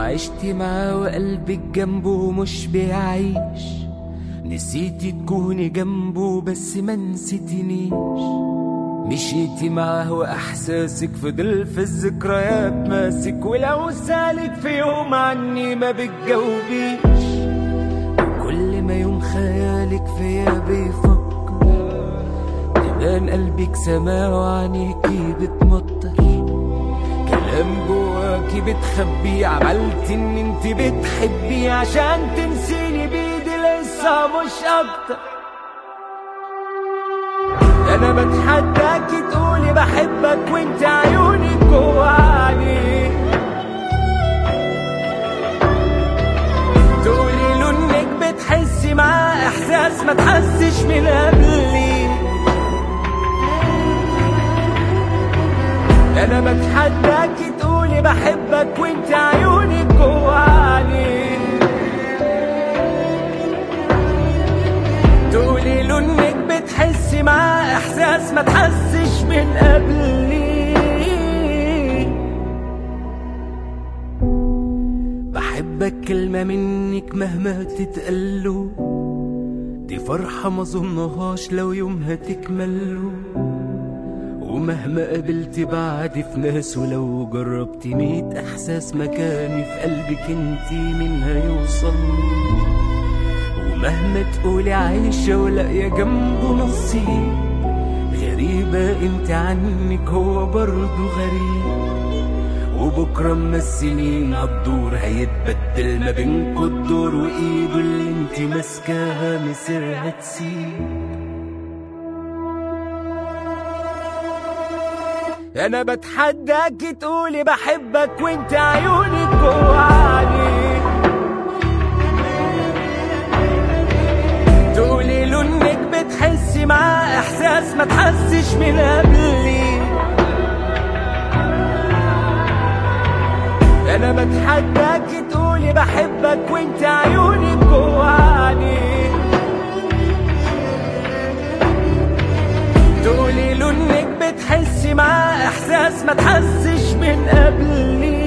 عشت معاه وقلبك جنبه مش بيعيش نسيتي تكوني جنبه بس ما نسيتنيش مشيتي معاه واحساسك فضل في الذكريات ماسك ولو سالك في يوم عني ما بتجاوبيش وكل ما يوم خيالك فيا بيفكر تبان قلبك سما وعينيكي بتمطر كلام جواكي بتخبيه عملت ان انت بتحبيه عشان تنسيني بايدي لسه مش اكتر انا بتحداكي تقولي بحبك وانت عيونك جواني تقولي له انك بتحسي معاه احساس ما تحسش من قبلي انا بتحداكي تقولي بحبك وانت عيونك جواني تقولي له انك بتحسي معاه احساس ما تحسش من قبلي بحبك كلمة منك مهما تتقله دي فرحة ما ظنهاش لو يومها تكمله ومهما قابلت بعد في ناس ولو جربت ميت احساس مكاني في قلبك انتي منها يوصل ومهما تقولي عايشة ولاقية جنبه نصيب غريبة انت عنك هو برضه غريب وبكرة اما السنين هتدور هيتبدل ما بينكوا الدور وايده اللي انت ماسكاها مسيرها تسيب انا بتحداكي تقولي بحبك وانت عيونك جواني تقولي له انك بتحسي معاه احساس ما تحسش من قبلي انا بتحداكي تقولي بحبك وانت عيونك جواني تقولي له انك بتحسي معاه احساس ما تحسش من قبلي